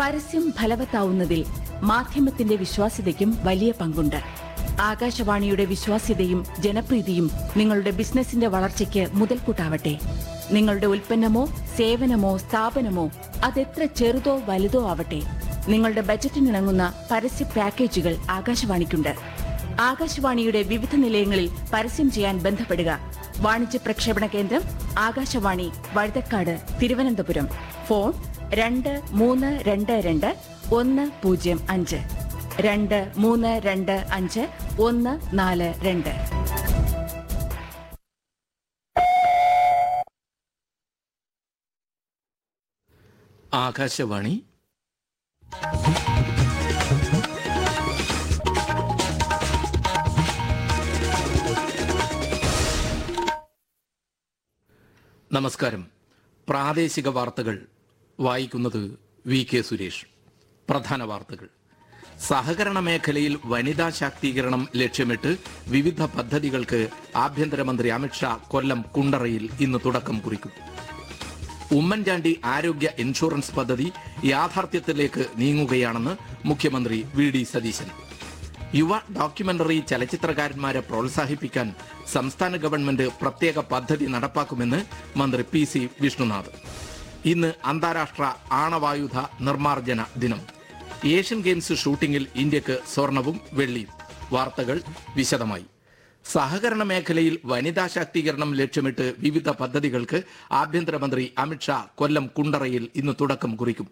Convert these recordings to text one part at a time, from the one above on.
പരസ്യം ഫലവത്താവുന്നതിൽ മാധ്യമത്തിന്റെ വിശ്വാസ്യതയ്ക്കും വലിയ പങ്കുണ്ട് ആകാശവാണിയുടെ വിശ്വാസ്യതയും ജനപ്രീതിയും നിങ്ങളുടെ ബിസിനസിന്റെ വളർച്ചയ്ക്ക് മുതൽക്കൂട്ടാവട്ടെ നിങ്ങളുടെ ഉൽപ്പന്നമോ സേവനമോ സ്ഥാപനമോ അതെത്ര ചെറുതോ വലുതോ ആവട്ടെ നിങ്ങളുടെ ബജറ്റിനിണങ്ങുന്ന പരസ്യ പാക്കേജുകൾ ആകാശവാണിക്കുണ്ട് ആകാശവാണിയുടെ വിവിധ നിലയങ്ങളിൽ പരസ്യം ചെയ്യാൻ ബന്ധപ്പെടുക വാണിജ്യ പ്രക്ഷേപണ കേന്ദ്രം ആകാശവാണി വഴുതക്കാട് തിരുവനന്തപുരം ഫോൺ രണ്ട് മൂന്ന് രണ്ട് രണ്ട് ഒന്ന് പൂജ്യം അഞ്ച് രണ്ട് മൂന്ന് രണ്ട് അഞ്ച് ഒന്ന് നാല് രണ്ട് ആകാശവാണി നമസ്കാരം പ്രാദേശിക വാർത്തകൾ വായിക്കുന്നത് വി കെ സുരേഷ് പ്രധാന വാർത്തകൾ സഹകരണ മേഖലയിൽ വനിതാ ശാക്തീകരണം ലക്ഷ്യമിട്ട് വിവിധ പദ്ധതികൾക്ക് ആഭ്യന്തരമന്ത്രി അമിത്ഷാ കൊല്ലം കുണ്ടറയിൽ ഇന്ന് തുടക്കം കുറിക്കും ഉമ്മൻചാണ്ടി ആരോഗ്യ ഇൻഷുറൻസ് പദ്ധതി യാഥാർത്ഥ്യത്തിലേക്ക് നീങ്ങുകയാണെന്ന് മുഖ്യമന്ത്രി വി ഡി സതീശൻ യുവ ഡോക്യുമെന്ററി ചലച്ചിത്രകാരന്മാരെ പ്രോത്സാഹിപ്പിക്കാൻ സംസ്ഥാന ഗവൺമെന്റ് പ്രത്യേക പദ്ധതി നടപ്പാക്കുമെന്ന് മന്ത്രി പി സി വിഷ്ണുനാഥ് ഇന്ന് അന്താരാഷ്ട്ര ആണവായുധ നിർമ്മാർജ്ജന ദിനം ഏഷ്യൻ ഗെയിംസ് ഷൂട്ടിംഗിൽ ഇന്ത്യക്ക് സ്വർണവും വെള്ളിയും വാർത്തകൾ വിശദമായി സഹകരണ മേഖലയിൽ വനിതാ ശാക്തീകരണം ലക്ഷ്യമിട്ട് വിവിധ പദ്ധതികൾക്ക് ആഭ്യന്തരമന്ത്രി അമിത്ഷാ കൊല്ലം കുണ്ടറയിൽ ഇന്ന് തുടക്കം കുറിക്കും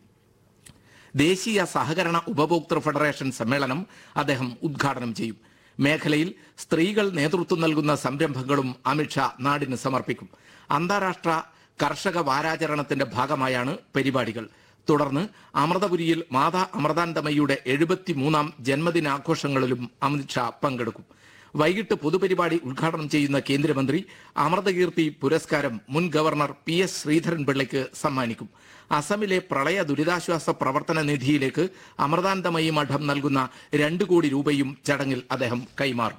ദേശീയ സഹകരണ ഉപഭോക്തൃ ഫെഡറേഷൻ സമ്മേളനം അദ്ദേഹം ഉദ്ഘാടനം ചെയ്യും മേഖലയിൽ സ്ത്രീകൾ നേതൃത്വം നൽകുന്ന സംരംഭങ്ങളും അമിത്ഷാ നാടിന് സമർപ്പിക്കും അന്താരാഷ്ട്ര കർഷക വാരാചരണത്തിന്റെ ഭാഗമായാണ് പരിപാടികൾ തുടർന്ന് അമൃതപുരിയിൽ മാതാ അമൃതാനന്ദമയ്യുടെ എഴുപത്തിമൂന്നാം ജന്മദിനാഘോഷങ്ങളിലും അമിത്ഷാ പങ്കെടുക്കും വൈകിട്ട് പൊതുപരിപാടി ഉദ്ഘാടനം ചെയ്യുന്ന കേന്ദ്രമന്ത്രി അമൃതകീർത്തി പുരസ്കാരം മുൻ ഗവർണർ പി എസ് ശ്രീധരൻപിള്ളയ്ക്ക് സമ്മാനിക്കും അസമിലെ പ്രളയ ദുരിതാശ്വാസ പ്രവർത്തന നിധിയിലേക്ക് അമൃതാനന്ദമയി മഠം നൽകുന്ന രണ്ട് കോടി രൂപയും ചടങ്ങിൽ അദ്ദേഹം കൈമാറും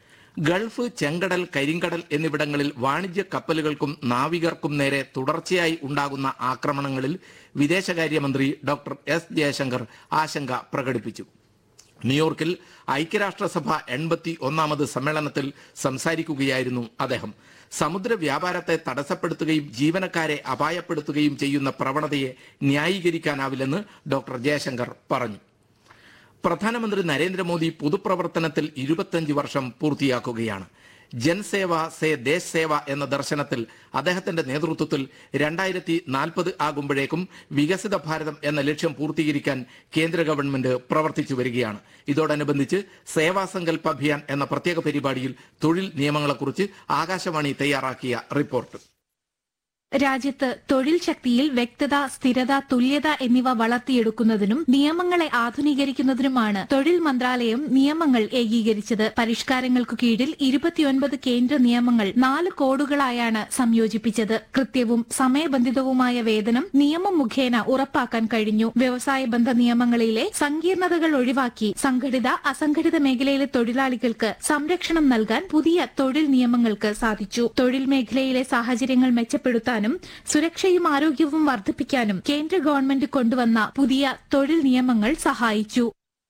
ഗൾഫ് ചെങ്കടൽ കരിങ്കടൽ എന്നിവിടങ്ങളിൽ വാണിജ്യ കപ്പലുകൾക്കും നാവികർക്കും നേരെ തുടർച്ചയായി ഉണ്ടാകുന്ന ആക്രമണങ്ങളിൽ വിദേശകാര്യമന്ത്രി ഡോക്ടർ എസ് ജയശങ്കർ ആശങ്ക പ്രകടിപ്പിച്ചു ന്യൂയോർക്കിൽ ഐക്യരാഷ്ട്രസഭ എൺപത്തി ഒന്നാമത് സമ്മേളനത്തിൽ സംസാരിക്കുകയായിരുന്നു അദ്ദേഹം സമുദ്ര വ്യാപാരത്തെ തടസ്സപ്പെടുത്തുകയും ജീവനക്കാരെ അപായപ്പെടുത്തുകയും ചെയ്യുന്ന പ്രവണതയെ ന്യായീകരിക്കാനാവില്ലെന്ന് ഡോക്ടർ ജയശങ്കർ പറഞ്ഞു പ്രധാനമന്ത്രി നരേന്ദ്രമോദി പൊതുപ്രവർത്തനത്തിൽ ഇരുപത്തഞ്ച് വർഷം പൂർത്തിയാക്കുകയാണ് ജൻസേവ സേ ദേശ് സേവ എന്ന ദർശനത്തിൽ അദ്ദേഹത്തിന്റെ നേതൃത്വത്തിൽ രണ്ടായിരത്തി നാൽപ്പത് ആകുമ്പോഴേക്കും വികസിത ഭാരതം എന്ന ലക്ഷ്യം പൂർത്തീകരിക്കാൻ കേന്ദ്ര ഗവൺമെന്റ് പ്രവർത്തിച്ചു വരികയാണ് ഇതോടനുബന്ധിച്ച് സേവാ സങ്കല്പ അഭിയാൻ എന്ന പ്രത്യേക പരിപാടിയിൽ തൊഴിൽ നിയമങ്ങളെക്കുറിച്ച് ആകാശവാണി തയ്യാറാക്കിയ റിപ്പോർട്ട് രാജ്യത്ത് തൊഴിൽ ശക്തിയിൽ വ്യക്തത സ്ഥിരത തുല്യത എന്നിവ വളർത്തിയെടുക്കുന്നതിനും നിയമങ്ങളെ ആധുനീകരിക്കുന്നതിനുമാണ് തൊഴിൽ മന്ത്രാലയം നിയമങ്ങൾ ഏകീകരിച്ചത് പരിഷ്കാരങ്ങൾക്കു കീഴിൽ ഇരുപത്തിയൊൻപത് കേന്ദ്ര നിയമങ്ങൾ നാല് കോഡുകളായാണ് സംയോജിപ്പിച്ചത് കൃത്യവും സമയബന്ധിതവുമായ വേതനം നിയമം മുഖേന ഉറപ്പാക്കാൻ കഴിഞ്ഞു വ്യവസായ ബന്ധ നിയമങ്ങളിലെ സങ്കീർണതകൾ ഒഴിവാക്കി സംഘടിത അസംഘടിത മേഖലയിലെ തൊഴിലാളികൾക്ക് സംരക്ഷണം നൽകാൻ പുതിയ തൊഴിൽ നിയമങ്ങൾക്ക് സാധിച്ചു തൊഴിൽ മേഖലയിലെ സാഹചര്യങ്ങൾ മെച്ചപ്പെടുത്താനും സുരക്ഷയും ആരോഗ്യവും വർദ്ധിപ്പിക്കാനും കേന്ദ്ര ഗവൺമെന്റ് കൊണ്ടുവന്ന പുതിയ തൊഴിൽ നിയമങ്ങൾ സഹായിച്ചു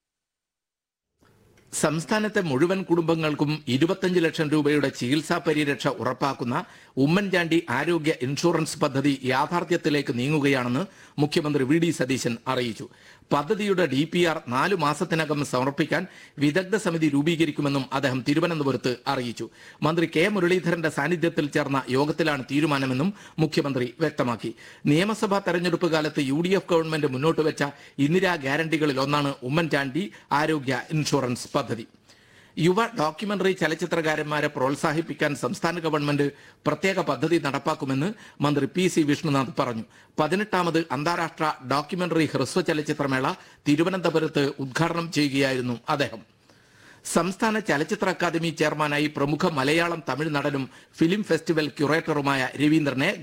സംസ്ഥാനത്തെ മുഴുവൻ കുടുംബങ്ങൾക്കും ഇരുപത്തഞ്ച് ലക്ഷം രൂപയുടെ ചികിത്സാ പരിരക്ഷ ഉറപ്പാക്കുന്ന ഉമ്മൻചാണ്ടി ആരോഗ്യ ഇൻഷുറൻസ് പദ്ധതി യാഥാർത്ഥ്യത്തിലേക്ക് നീങ്ങുകയാണെന്ന് മുഖ്യമന്ത്രി വി ഡി സതീശൻ അറിയിച്ചു പദ്ധതിയുടെ ഡി പി ആർ നാലു മാസത്തിനകം സമർപ്പിക്കാൻ വിദഗ്ധ സമിതി രൂപീകരിക്കുമെന്നും അദ്ദേഹം തിരുവനന്തപുരത്ത് അറിയിച്ചു മന്ത്രി കെ മുരളീധരന്റെ സാന്നിധ്യത്തിൽ ചേർന്ന യോഗത്തിലാണ് തീരുമാനമെന്നും മുഖ്യമന്ത്രി വ്യക്തമാക്കി നിയമസഭാ തെരഞ്ഞെടുപ്പ് കാലത്ത് യു ഡി എഫ് ഗവൺമെന്റ് മുന്നോട്ട് വെച്ച ഇന്ദിരാ ഗ്യാരണ്ടികളിൽ ഒന്നാണ് ഉമ്മൻചാണ്ടി ആരോഗ്യ ഇൻഷുറൻസ് പദ്ധതി യുവ ഡോക്യുമെന്ററി ചലച്ചിത്രകാരന്മാരെ പ്രോത്സാഹിപ്പിക്കാൻ സംസ്ഥാന ഗവൺമെന്റ് പ്രത്യേക പദ്ധതി നടപ്പാക്കുമെന്ന് മന്ത്രി പി സി വിഷ്ണുനാഥ് പറഞ്ഞു പതിനെട്ടാമത് അന്താരാഷ്ട്ര ഡോക്യുമെന്ററി ഹ്രസ്വ ചലച്ചിത്രമേള തിരുവനന്തപുരത്ത് ഉദ്ഘാടനം ചെയ്യുകയായിരുന്നു അദ്ദേഹം സംസ്ഥാന ചലച്ചിത്ര അക്കാദമി ചെയർമാനായി പ്രമുഖ മലയാളം തമിഴ് നടനും ഫിലിം ഫെസ്റ്റിവൽ ക്യൂറേറ്ററുമായ രവീന്ദ്രനെ